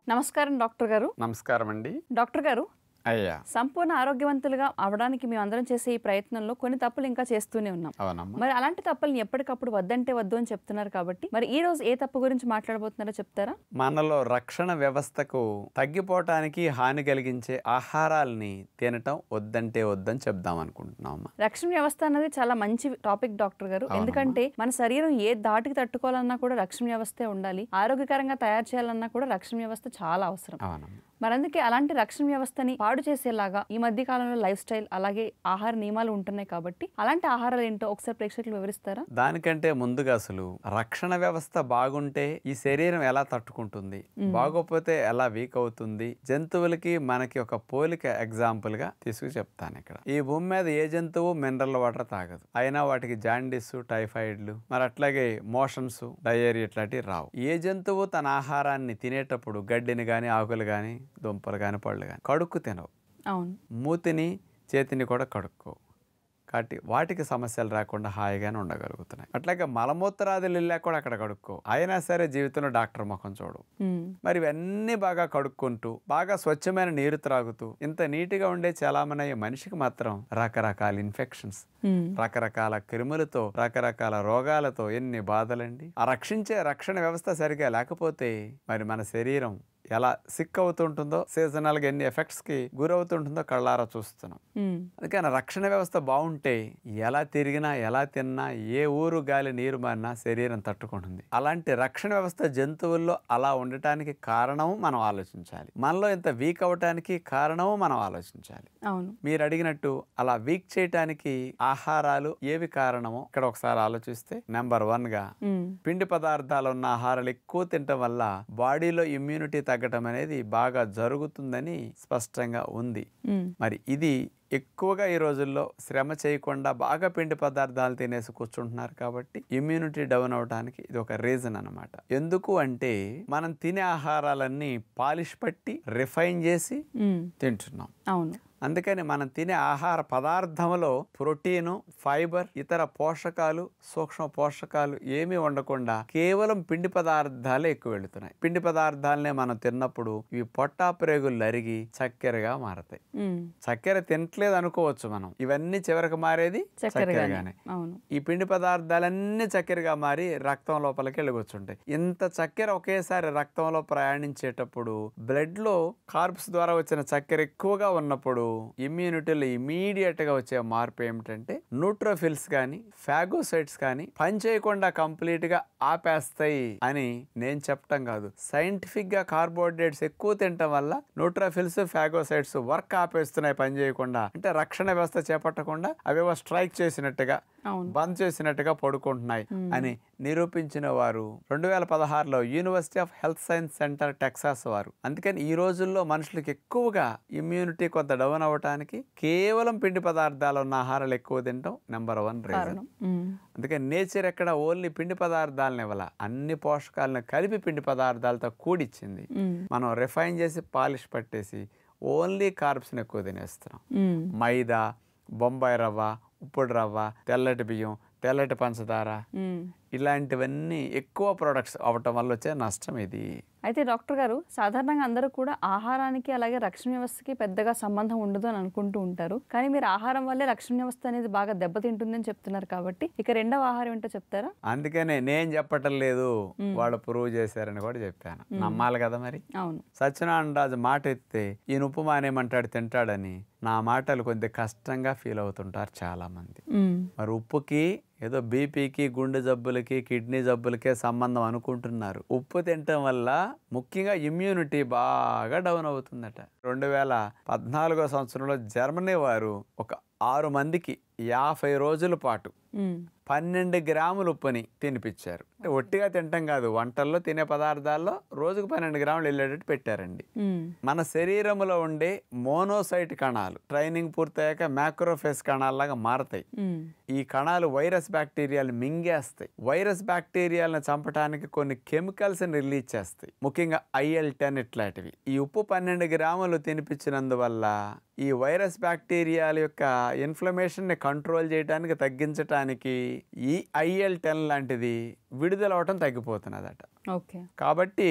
నమస్కారం డాక్టర్ గారు నమస్కారం అండి డాక్టర్ గారు అయ్యా సంపూర్ణ ఆరోగ్యవంతులుగా అవడానికి మేము అందరం చేసే ఈ ప్రయత్నంలో కొన్ని తప్పులు ఇంకా చేస్తూనే ఉన్నాం అవునమ్మా మరి అలాంటి తప్పుల్ని ఎప్పటికప్పుడు వద్దంటే వద్దు అని చెప్తున్నారు కాబట్టి మరి ఈ రోజు ఏ తప్పు గురించి మాట్లాడబోతున్నారో చెప్తారా మనలో రక్షణ వ్యవస్థకు తగ్గిపోవటానికి హాని కలిగించే ఆహారాల్ని తినటం వద్దంటే వద్దని చెప్దాం అనుకుంటున్నామమ్మా రక్షణ వ్యవస్థ అనేది చాలా మంచి టాపిక్ డాక్టర్ గారు ఎందుకంటే మన శరీరం ఏ దాటికి తట్టుకోవాలన్నా కూడా రక్షణ వ్యవస్థే ఉండాలి ఆరోగ్యకరంగా తయారు చేయాలన్నా కూడా రక్షణ వ్యవస్థ చాలా అవసరం అవునమ్మా మరి అందుకే అలాంటి రక్షణ వ్యవస్థని పాడు చేసేలాగా ఈ మధ్య కాలంలో లైఫ్ స్టైల్ అలాగే ఆహార నియమాలు ఉంటున్నాయి కాబట్టి అలాంటి ఆహారాలు ఏంటో ఒకసారి ప్రేక్షకులు వివరిస్తారా దానికంటే ముందుగా అసలు రక్షణ వ్యవస్థ బాగుంటే ఈ శరీరం ఎలా తట్టుకుంటుంది బాగోపోతే ఎలా వీక్ అవుతుంది జంతువులకి మనకి ఒక పోలిక ఎగ్జాంపుల్ గా తీసుకు చెప్తాను ఇక్కడ ఈ భూమి మీద ఏ జంతువు మినరల్ వాటర్ తాగదు అయినా వాటికి జాండీస్ టైఫాయిడ్లు మరి అట్లాగే మోషన్స్ డయేరి ఇట్లాంటివి రావు ఏ జంతువు తన ఆహారాన్ని తినేటప్పుడు గడ్డిని గాని ఆకులు గాని దుంపలు గాని పళ్ళు గాని కడుక్కు తినవు అవును మూతిని చేతిని కూడా కడుక్కో కాబట్టి వాటికి సమస్యలు రాకుండా హాయిగానే ఉండగలుగుతున్నాయి అట్లాగే మలమూత్రాదులు వెళ్ళా కూడా అక్కడ కడుక్కో అయినా సరే జీవితంలో డాక్టర్ ముఖం చూడు ఉమ్, మరి ఇవన్నీ బాగా కడుక్కుంటూ బాగా స్వచ్ఛమైన నీరు త్రాగుతూ ఇంత నీట్గా ఉండే చలామణయ్యే మనిషికి మాత్రం రకరకాల ఇన్ఫెక్షన్స్ ఉమ్, రకరకాల క్రిములతో రకరకాల రోగాలతో ఎన్ని బాధలండి ఆ రక్షించే రక్షణ వ్యవస్థ సరిగా లేకపోతే మరి మన శరీరం ఎలా సిక్ అవుతుంటుందో సీజనల్ గా ఎన్ని ఎఫెక్ట్స్ కి గురవుతుంటుందో కళ్ళారా చూస్తున్నాం ఉమ్, అందుకని రక్షణ వ్యవస్థ బాగుంటే ఎలా తిరిగినా ఎలా తిన్నా ఏ ఊరు గాలి నీరు మారినా శరీరం తట్టుకుంటుంది అలాంటి రక్షణ వ్యవస్థ జంతువుల్లో అలా ఉండటానికి కారణము మనం ఆలోచించాలి మనలో ఇంత వీక్ అవటానికి కారణము మనం ఆలోచించాలి అవును మీరు అడిగినట్టు అలా వీక్ చేయటానికి ఆహారాలు ఏవి కారణమో ఇక్కడ ఒకసారి ఆలోచిస్తే నెంబర్ వన్ గా ఉమ్, పిండి పదార్థాలు ఉన్న ఆహారాలు ఎక్కువ తినటం వల్ల బాడీలో ఇమ్యూనిటీ తగ్గటం అనేది బాగా జరుగుతుందని స్పష్టంగా ఉంది ఉమ్, మరి ఇది ఎక్కువగా ఈ రోజుల్లో శ్రమ చేయకుండా బాగా పిండి పదార్థాలు తినేసి కూర్చుంటున్నారు కాబట్టి ఇమ్యూనిటీ డౌన్ అవడానికి ఇది ఒక రీజన్ అన్నమాట ఎందుకు అంటే మనం తినే ఆహారాలన్నీ పాలిష్ పట్టి రిఫైన్ చేసి ఉమ్, తింటున్నాం అవును అందుకని మనం తినే ఆహార పదార్థంలో ప్రోటీను ఫైబర్ ఇతర పోషకాలు సూక్ష్మ పోషకాలు ఏమీ ఉండకుండా కేవలం పిండి పదార్థాలే ఎక్కువ వెళుతున్నాయి పిండి పదార్థాలనే మనం తిన్నప్పుడు ఇవి పొట్టా ప్రేగులు అరిగి చక్కెరగా మారతాయి ఉమ్, చక్కెర తినట్లేదు అనుకోవచ్చు మనం ఇవన్నీ చివరికి మారేది చక్కెరగానే చక్కెరగానే అవును ఈ పిండి పదార్థాలన్నీ చక్కెరగా మారి రక్తం లోపలికి వెళ్ళగొచ్చుంటాయి ఇంత చక్కెర ఒకేసారి రక్తంలో ప్రయాణించేటప్పుడు బ్లడ్ లో కార్బ్స్ ద్వారా వచ్చిన చక్కెర ఎక్కువగా ఉన్నప్పుడు ఇమ్యూనిటీలో ఇమీడియట్ గా వచ్చే మార్పు ఏమిటంటే న్యూట్రోఫిల్స్ కానీ ఫాగోసైట్స్ కానీ పని చేయకుండా కంప్లీట్ గా ఆపేస్తాయి అని నేను చెప్పటం కాదు సైంటిఫిక్ గా కార్బోహైడ్రేట్స్ ఎక్కువ తినటం వల్ల న్యూట్రోఫిల్స్ ఫాగోసైట్స్ వర్క్ ఆపేస్తున్నాయి పని చేయకుండా అంటే రక్షణ వ్యవస్థ చేపట్టకుండా అవేవో స్ట్రైక్ చేసినట్టుగా అవును బంద్ చేసినట్టుగా పడుకుంటున్నాయి అని నిరూపించిన వారు రెండు వేల పదహారులో university of health science centre Texas వారు అందుకని ఈ రోజుల్లో మనుషులకు ఎక్కువగా ఇమ్యూనిటీ కొంత డౌన్ అవ్వటానికి కేవలం పిండి పదార్థాలు ఉన్న ఆహారాలు ఎక్కువ తినటం నెంబర్ వన్ రీజన్ కారణం ఉమ్, అందుకని నేచర్ ఎక్కడ ఓన్లీ పిండి పదార్థాలను ఇవ్వాల అన్ని పోషకాలను కలిపి పిండి పదార్థాలతో కూడిచ్చింది ఉమ్, మనం రిఫైన్ చేసి పాలిష్ పట్టేసి ఓన్లీ కార్బ్స్ని ఎక్కువ తినేస్తున్నాం ఉమ్, మైదా బొంబాయి రవ్వ ఉప్పుడు రవ్వ తెల్లటి బియ్యం తెల్లటి పంచదార ఉమ్. ఇలాంటివన్నీ ఎక్కువ ప్రొడక్ట్స్ అవటం వల్ల వచ్చే నష్టం ఇది అయితే డాక్టర్ గారు సాధారణంగా అందరూ కూడా ఆహారానికి అలాగే రక్షణ వ్యవస్థకి పెద్దగా సంబంధం ఉండదు అని అనుకుంటూ ఉంటారు కానీ మీరు ఆహారం వల్లే రక్షణ వ్యవస్థ అనేది బాగా దెబ్బతింటుందని చెప్తున్నారు కాబట్టి ఇక రెండవ ఆహారం ఏంటో చెప్తారా అందుకనే నేను చెప్పటం లేదు వాళ్ళు ప్రూవ్ చేశారని కూడా చెప్పాను నమ్మాలి కదా మరి అవును సత్యనారాయణ రాజు మాట ఎత్తే ఈయన ఉప్పు మానేమంటాడు తింటాడని నా మాటలు కొద్ది కష్టంగా ఫీల్ అవుతుంటారు చాలా మంది ఉమ్, మరి ఉప్పుకి ఏదో బీపీకి గుండె జబ్బులకి కిడ్నీ జబ్బులకే సంబంధం అనుకుంటున్నారు ఉప్పు తినటం వల్ల ముఖ్యంగా ఇమ్యూనిటీ బాగా డౌన్ అవుతుందట రెండు వేల పద్నాలుగో సంవత్సరంలో జర్మనీ వారు ఒక ఆరు మందికి యాభై రోజుల పాటు ఉమ్, పన్నెండు గ్రాములు ఉప్పుని తినిపించారు అంటే ఒట్టిగా తింటాం కాదు వంటల్లో తినే పదార్థాల్లో రోజుకు పన్నెండు గ్రాములు వెళ్ళేటట్టు పెట్టారండి ఉమ్, మన శరీరంలో ఉండే మోనోసైట్ కణాలు ట్రైనింగ్ పూర్తయ్యాక మ్యాక్రోఫేస్ కణాల్లాగా మారతాయి ఉమ్, ఈ కణాలు వైరస్ బ్యాక్టీరియాలు మింగేస్తాయి వైరస్ బ్యాక్టీరియాలను చంపడానికి కొన్ని కెమికల్స్ రిలీజ్ చేస్తాయి ముఖ్యంగా ఐఎల్ టెన్ ఇట్లాంటివి ఈ ఉప్పు పన్నెండు గ్రాములు తినిపించినందువల్ల ఈ వైరస్ బ్యాక్టీరియాల యొక్క ఇన్ఫ్లమేషన్ ని కంట్రోల్ చేయడానికి తగ్గించడానికి ఈ ఐఎల్ టెన్ లాంటిది విడుదలవటం తగ్గిపోతున్నదట ఓకే కాబట్టి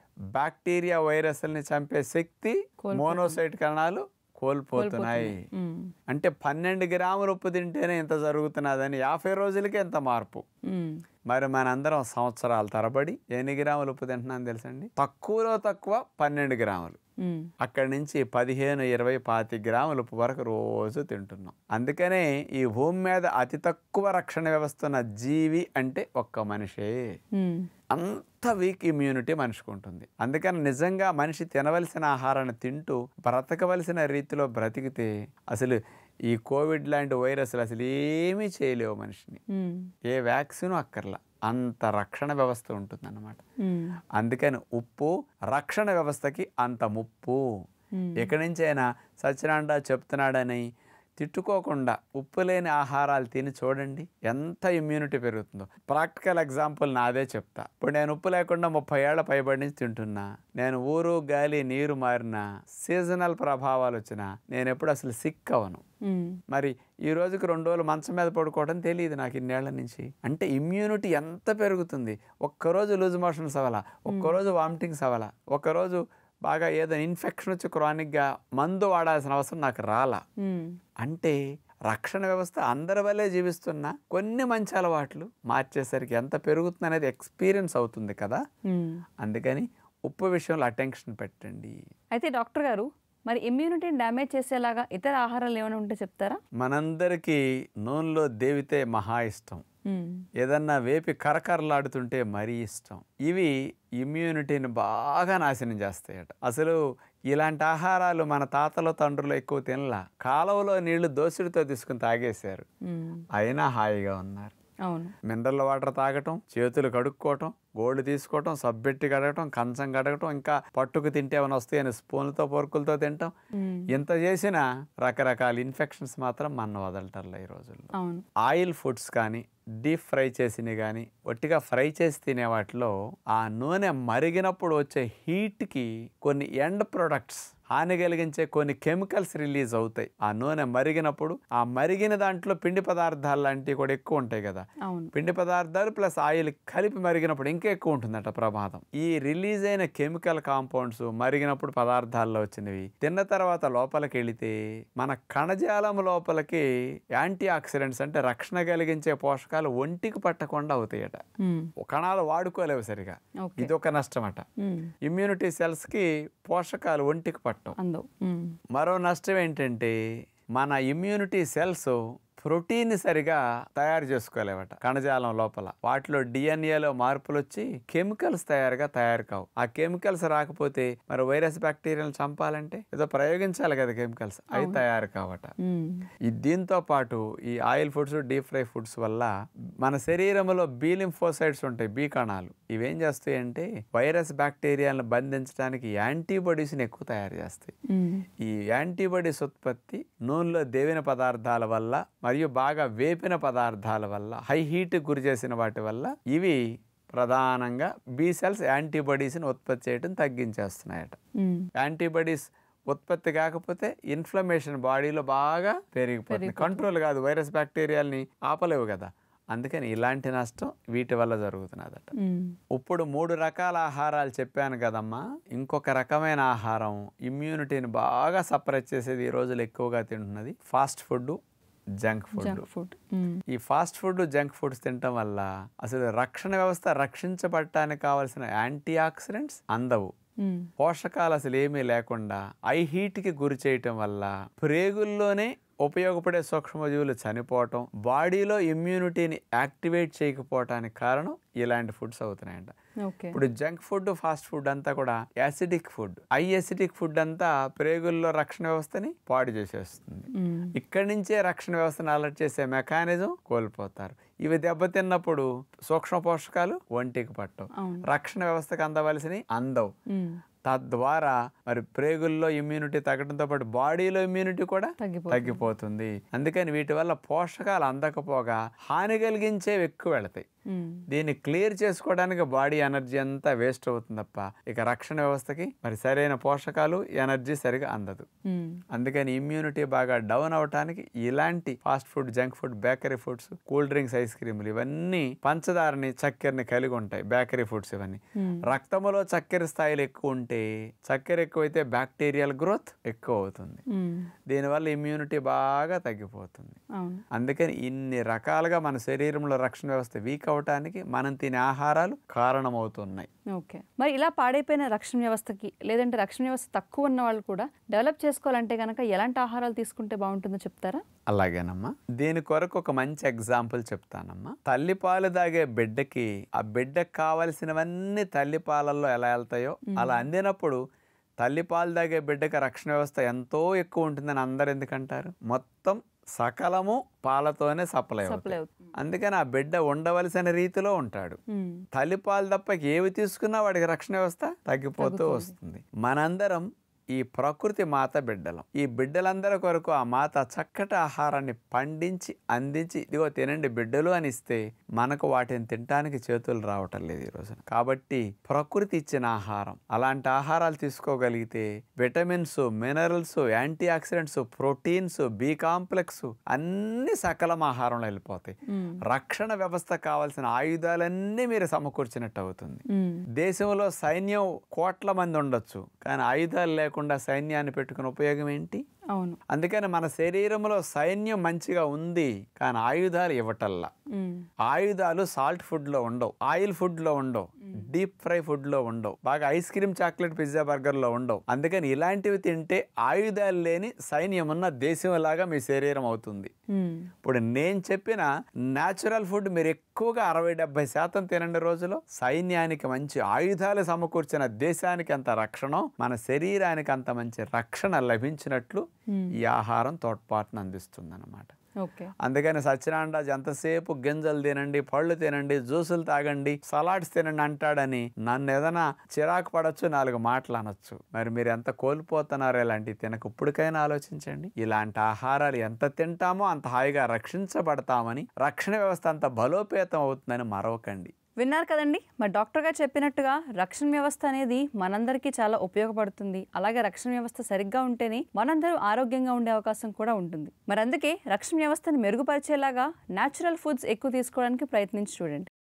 బ్యాక్టీరియా వైరస్ని చంపే శక్తి మోనోసైట్ కణాలు కోల్పోతున్నాయి ఉమ్, అంటే పన్నెండు గ్రాములు ఉప్పు తింటేనే ఇంత జరుగుతున్నదని యాభై రోజులకే ఇంత మార్పు ఉమ్, మరి మనందరం సంవత్సరాల తరబడి ఎన్ని గ్రాములు ఉప్పు తింటున్నాం తెలుసండి తక్కువలో తక్కువ పన్నెండు గ్రాములు ఉమ్, అక్కడి నుంచి పదిహేను ఇరవై పాతి గ్రాముల ఉప్పు వరకు రోజు తింటున్నాం అందుకనే ఈ భూమి మీద అతి తక్కువ రక్షణ వ్యవస్థ ఉన్న జీవి అంటే ఒక్క మనిషే ఉమ్, అంత వీక్ ఇమ్యూనిటీ మనిషికి ఉంటుంది అందుకని నిజంగా మనిషి తినవలసిన ఆహారాన్ని తింటూ బ్రతకవలసిన రీతిలో బ్రతికితే అసలు ఈ కోవిడ్ లాంటి వైరస్లు అసలు ఏమీ చేయలేవు మనిషిని ఉమ్, ఏ వ్యాక్సిన్ అక్కర్లా అంత రక్షణ వ్యవస్థ ఉంటుందన్నమాట ఉమ్, అందుకని ఉప్పు రక్షణ వ్యవస్థకి అంత ముప్పు ఉమ్, ఎక్కడి నుంచైనా సత్యనారాయణ చెప్తున్నాడని తిట్టుకోకుండా ఉప్పు లేని ఆహారాలు తిని చూడండి ఎంత ఇమ్యూనిటీ పెరుగుతుందో ప్రాక్టికల్ ఎగ్జాంపుల్ నాదే చెప్తా ఇప్పుడు నేను ఉప్పు లేకుండా ముప్పై ఏళ్ల పైబడి నుంచి తింటున్నా నేను ఊరు గాలి నీరు మారినా సీజనల్ ప్రభావాలు వచ్చినా నేను ఎప్పుడు అసలు సిక్ అవను ఉమ్, మరి ఈ రోజుకి రెండు రోజులు మంచం మీద పడుకోవడం తెలియదు నాకు ఇన్నేళ్ల నుంచి అంటే ఇమ్యూనిటీ ఎంత పెరుగుతుంది ఒక్కరోజు లూజ్ మోషన్స్ అవ్వాలా ఒక్కరోజు వామిటింగ్స్ అవ్వాలా ఒక్కరోజు బాగా ఏదో ఇన్ఫెక్షన్ వచ్చి క్రానిక్గా మందు వాడాల్సిన అవసరం నాకు రాలా ఉమ్, అంటే రక్షణ వ్యవస్థ అందరి వల్లే జీవిస్తున్న కొన్ని మంచి అలవాట్లు మార్చేసరికి ఎంత పెరుగుతుంది అనేది ఎక్స్పీరియన్స్ అవుతుంది కదా ఉమ్. అందుకని ఉప్పు విషయంలో అటెన్షన్ పెట్టండి అయితే డాక్టర్ గారు మరి ఇమ్యూనిటీని డ్యామేజ్ చేసేలాగా ఇతర ఆహారాలు ఏమైనా ఉంటే చెప్తారా మనందరికీ నూనెలో దేవితే మహా ఇష్టం ఉమ్, ఏదన్నా వేపి కరకరలాడుతుంటే మరీ ఇష్టం ఇవి ఇమ్యూనిటీని బాగా నాశనం చేస్తాయట అసలు ఇలాంటి ఆహారాలు మన తాతలు తండ్రులు ఎక్కువ తినలా కాలువలో నీళ్లు దోసుడితో తీసుకుని తాగేశారు ఉమ్, అయినా అయినా హాయిగా ఉన్నారు అవును మినరల్ వాటర్ తాగటం చేతులు కడుక్కోవటం గోళ్ళు తీసుకోవటం సబ్బెట్టి కడగటం కంచం కడగటం ఇంకా పట్టుకు తింటే ఏమైనా వస్తాయని స్పూన్లతో పొరుకులతో తింటాం ఉమ్, ఇంత చేసినా రకరకాల ఇన్ఫెక్షన్స్ మాత్రం మన వదలటల్లా ఈ రోజుల్లో అవును ఆయిల్ ఫుడ్స్ కానీ డీప్ ఫ్రై చేసినవి కానీ ఒట్టిగా ఫ్రై చేసి తినే వాటిలో ఆ నూనె మరిగినప్పుడు వచ్చే హీట్కి కొన్ని ఎండ్ ప్రొడక్ట్స్ హాని కలిగించే కొన్ని కెమికల్స్ రిలీజ్ అవుతాయి ఆ నూనె మరిగినప్పుడు ఆ మరిగిన దాంట్లో పిండి పదార్థాలు లాంటివి కూడా ఎక్కువ ఉంటాయి కదా అవును పిండి పదార్థాలు ప్లస్ ఆయిల్ కలిపి మరిగినప్పుడు ఇంకా ఎక్కువ ఉంటుందట ప్రమాదం ఈ రిలీజ్ అయిన కెమికల్ కాంపౌండ్స్ మరిగినప్పుడు పదార్థాల్లో వచ్చినవి తిన్న తర్వాత లోపలికి వెళితే మన కణజాలం లోపలికి యాంటీ ఆక్సిడెంట్స్ అంటే రక్షణ కలిగించే పోషకాలు ఒంటికి పట్టకుండా అవుతాయట ఉమ్, కణాలు వాడుకోలేవు సరిగా ఓకే ఇది ఒక నష్టం అట ఉమ్, ఇమ్యూనిటీ సెల్స్కి పోషకాలు ఒంటికి పట్టవు అందవు ఉమ్, మరో నష్టం ఏంటంటే మన ఇమ్యూనిటీ సెల్స్ ప్రోటీన్ సరిగా తయారు చేసుకోలేవట కణజాలం లోపల వాటిలో డిఎన్ఏలో మార్పులు వచ్చి కెమికల్స్ తయారుగా తయారు కావు ఆ కెమికల్స్ రాకపోతే మరి వైరస్ బ్యాక్టీరియాలను చంపాలంటే ఏదో ప్రయోగించాలి కదా కెమికల్స్ అవి తయారు కావట ఉమ్, ఈ దీంతో పాటు ఈ oil foods deep fry foods వల్ల మన శరీరంలో బీ లింఫోసైడ్స్ ఉంటాయి బీ కణాలు ఇవేం చేస్తాయంటే వైరస్ బ్యాక్టీరియాలను బంధించడానికి యాంటీబాడీస్ని ఎక్కువ తయారు చేస్తాయి ఉమ్, ఈ యాంటీబాడీస్ ఉత్పత్తి నూనెలో దేవిన పదార్థాల వల్ల మరియు బాగా వేపిన పదార్థాల వల్ల హై హీట్ గురి చేసిన వాటి వల్ల ఇవి ప్రధానంగా బీ సెల్స్ యాంటీబాడీస్ని ఉత్పత్తి చేయడం తగ్గించేస్తున్నాయట ఉమ్, యాంటీబాడీస్ ఉత్పత్తి కాకపోతే ఇన్ఫ్లమేషన్ బాడీలో బాగా పెరిగిపోతుంది కంట్రోల్ కాదు వైరస్ బ్యాక్టీరియాల్ని ఆపలేవు కదా అందుకని ఇలాంటి నష్టం వీటి వల్ల జరుగుతున్నదట ఉమ్, ఇప్పుడు మూడు రకాల ఆహారాలు చెప్పాను కదమ్మా ఇంకొక రకమైన ఆహారం ఇమ్యూనిటీని బాగా సపరేట్ చేసేది ఈ రోజులు ఎక్కువగా తింటున్నది fast food junk food junk food um, ఈ ఫాస్ట్ ఫుడ్ జంక్ ఫుడ్స్ తినటం వల్ల అసలు రక్షణ వ్యవస్థ రక్షించబడటానికి కావాల్సిన యాంటీ ఆక్సిడెంట్స్ అందవు ఉమ్, పోషకాలు అసలు ఏమీ లేకుండా ఐ హీట్కి గురి చేయటం వల్ల ప్రేగుల్లోనే ఉపయోగపడే సూక్ష్మజీవులు చనిపోవటం బాడీలో ఇమ్యూనిటీని యాక్టివేట్ చేయకపోవటానికి కారణం ఇలాంటి ఫుడ్స్ అవుతున్నాయంట ఓకే ఇప్పుడు జంక్ ఫుడ్ ఫాస్ట్ ఫుడ్ అంతా కూడా యాసిడిక్ ఫుడ్ ఐ యాసిడిక్ ఫుడ్ అంతా ప్రేగుల్లో రక్షణ వ్యవస్థని పాడు చేసేస్తుంది ఉమ్, ఇక్కడి నుంచే రక్షణ వ్యవస్థను అలర్ట్ చేసే మెకానిజం కోల్పోతారు ఇవి దెబ్బతిన్నప్పుడు సూక్ష్మ పోషకాలు ఒంటికి పట్టవు అవును రక్షణ వ్యవస్థకు అందవలసినవి అందవు ఉమ్, తద్వారా మరి ప్రేగుల్లో ఇమ్యూనిటీ తగ్గడంతో పాటు బాడీలో ఇమ్యూనిటీ కూడా తగ్గిపోతుంది తగ్గిపోతుంది అందుకని వీటి వల్ల పోషకాలు అందకపోగా హాని కలిగించేవి ఎక్కువ వెళతాయి మ్మ్. దీన్ని క్లియర్ చేసుకోవడానికి బాడీ ఎనర్జీ అంతా వేస్ట్ అవుతుంది తప్ప ఇక రక్షణ వ్యవస్థకి మరి సరైన పోషకాలు ఎనర్జీ సరిగా అందదు మ్మ్. అందుకని ఇమ్యూనిటీ బాగా డౌన్ అవటానికి ఇలాంటి fast food junk food bakery foods cool drinks ice క్రీములు ఇవన్నీ పంచదారని చక్కెరని కలిగి ఉంటాయి బేకరీ ఫుడ్స్ ఇవన్నీ మ్మ్. రక్తంలో చక్కెర స్థాయిలు ఎక్కువ ఉంటే చక్కెర ఎక్కువైతే బ్యాక్టీరియల్ గ్రోత్ ఎక్కువ అవుతుంది మ్మ్. దీనివల్ల ఇమ్యూనిటీ బాగా తగ్గిపోతుంది అవును అందుకని ఇన్ని రకాలుగా మన శరీరంలో రక్షణ వ్యవస్థ వీక్ అవటానికి మనం తినే ఆహారాలు కారణమవుతున్నాయి ఓకే మరి ఇలా పాడైపోయిన రక్షణ వ్యవస్థకి లేదంటే రక్షణ వ్యవస్థ తక్కువ ఉన్న వాళ్ళు కూడా డెవలప్ చేసుకోవాలంటే కనుక ఎలాంటి ఆహారాలు తీసుకుంటే బాగుంటుందో చెప్తారా అలాగేనమ్మా దీని కొరకు ఒక మంచి ఎగ్జాంపుల్ చెప్తానమ్మా తల్లిపాలు దాగే బిడ్డకి ఆ బిడ్డకి కావలసినవన్నీ తల్లిపాలల్లో ఎలా వెళ్తాయో అలా అందినప్పుడు తల్లిపాలు దాగే బిడ్డకి రక్షణ వ్యవస్థ ఎంతో ఎక్కువ ఉంటుందని అందరు ఎందుకంటారు మొత్తం సకలము పాలతోనే సప్లై సప్లై అవుతాయి అవుతుంది అందుకని ఆ బిడ్డ ఉండవలసిన రీతిలో ఉంటాడు మ్మ్. తల్లిపాలు తప్ప ఏవి తీసుకున్నా వాడికి రక్షణ వ్యవస్థ తగ్గిపోతూ వస్తుంది మనందరం ఈ ప్రకృతి మాత బిడ్డలం ఈ బిడ్డలందరి కొరకు ఆ మాత చక్కటి ఆహారాన్ని పండించి అందించి ఇదిగో తినండి బిడ్డలు అని ఇస్తే మనకు వాటిని తినడానికి చేతులు రావటం లేదు ఈ రోజున కాబట్టి ప్రకృతి ఇచ్చిన ఆహారం అలాంటి ఆహారాలు తీసుకోగలిగితే vitamins minerals antioxidants proteins B complex అన్ని సకలం ఆహారంలో వెళ్ళిపోతాయి మ్మ్. రక్షణ వ్యవస్థ కావాల్సిన ఆయుధాలన్నీ మీరు సమకూర్చినట్టు అవుతుంది మ్మ్. దేశంలో సైన్యం కోట్ల మంది ఉండొచ్చు కానీ ఆయుధాలు లేకుండా సైన్యాన్ని పెట్టుకునే ఉపయోగం ఏంటి అవును అందుకని మన శరీరంలో సైన్యం మంచిగా ఉంది కానీ ఆయుధాలు ఇవ్వటల్లా మ్మ్. ఆయుధాలు సాల్ట్ ఫుడ్లో ఉండవు ఆయిల్ ఫుడ్లో ఉండవు డీప్ ఫ్రై ఫుడ్లో ఉండవు బాగా ఐస్ క్రీమ్ చాక్లెట్ పిజ్జా బర్గర్లో ఉండవు అందుకని ఇలాంటివి తింటే ఆయుధాలు లేని సైన్యం ఉన్న దేశం లాగా మీ శరీరం అవుతుంది మ్మ్. ఇప్పుడు నేను చెప్పిన న్యాచురల్ ఫుడ్ మీరు ఎక్కువగా అరవై డెబ్బై శాతం తినండి రోజులో సైన్యానికి మంచి ఆయుధాలు సమకూర్చిన దేశానికి అంత రక్షణ మన శరీరానికి అంత మంచి రక్షణ లభించినట్లు మ్మ్. ఈ ఆహారం తోడ్పాటును అందిస్తుంది ఓకే అందుకని సత్యనారాయణరాజు ఎంతసేపు గింజలు తినండి పళ్ళు తినండి జ్యూసులు తాగండి సలాడ్స్ తినండి అంటాడని నన్ను ఏదైనా చిరాకు పడచ్చు నాలుగు మాటలు అనొచ్చు మరి మీరు ఎంత కోల్పోతున్నారో ఇలాంటివి తినక ఇప్పటికైనా ఆలోచించండి ఇలాంటి ఆహారాలు ఎంత తింటామో అంత హాయిగా రక్షించబడతామని రక్షణ వ్యవస్థ అంత బలోపేతం అవుతుందని మరవకండి విన్నారు కదండి మరి డాక్టర్ గారు చెప్పినట్టుగా రక్షణ వ్యవస్థ అనేది మనందరికీ చాలా ఉపయోగపడుతుంది అలాగే రక్షణ వ్యవస్థ సరిగ్గా ఉంటేనే మనందరూ ఆరోగ్యంగా ఉండే అవకాశం కూడా ఉంటుంది మరి అందుకే రక్షణ వ్యవస్థని మెరుగుపరిచేలాగా న్యాచురల్ ఫుడ్స్ ఎక్కువ తీసుకోవడానికి ప్రయత్నించి చూడండి